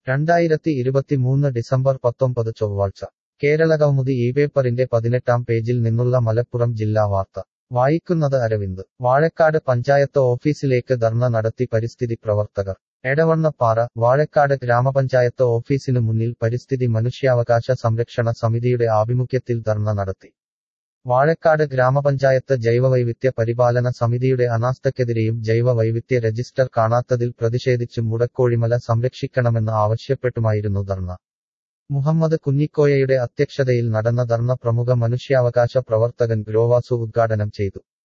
രണ്ടായിരത്തി ഇരുപത്തിമൂന്ന് ഡിസംബർ പത്തൊമ്പത് ചൊവ്വാഴ്ച കേരളകൗമുദി ഈ പേപ്പറിന്റെ പതിനെട്ടാം പേജിൽ നിന്നുള്ള മലപ്പുറം ജില്ലാ വാർത്ത വായിക്കുന്നത് അരവിന്ദ് വാഴക്കാട് പഞ്ചായത്ത് ഓഫീസിലേക്ക് ധർണ നടത്തി പരിസ്ഥിതി പ്രവർത്തകർ എടവണ്ണപ്പാറ വാഴക്കാട് ഗ്രാമപഞ്ചായത്ത് ഓഫീസിനു മുന്നിൽ പരിസ്ഥിതി മനുഷ്യാവകാശ സംരക്ഷണ സമിതിയുടെ ആഭിമുഖ്യത്തിൽ ധർണ നടത്തി വാഴക്കാട് ഗ്രാമപഞ്ചായത്ത് ജൈവവൈവിധ്യ പരിപാലന സമിതിയുടെ അനാസ്ഥക്കെതിരെയും ജൈവവൈവിധ്യ രജിസ്റ്റർ കാണാത്തതിൽ പ്രതിഷേധിച്ചും മുടക്കോഴിമല സംരക്ഷിക്കണമെന്ന് ആവശ്യപ്പെട്ടുമായിരുന്നു ധർണ മുഹമ്മദ് കുഞ്ഞിക്കോയയുടെ അധ്യക്ഷതയിൽ നടന്ന ധർണ പ്രമുഖ മനുഷ്യാവകാശ പ്രവർത്തകൻ ഗ്രോവാസു ഉദ്ഘാടനം ചെയ്തു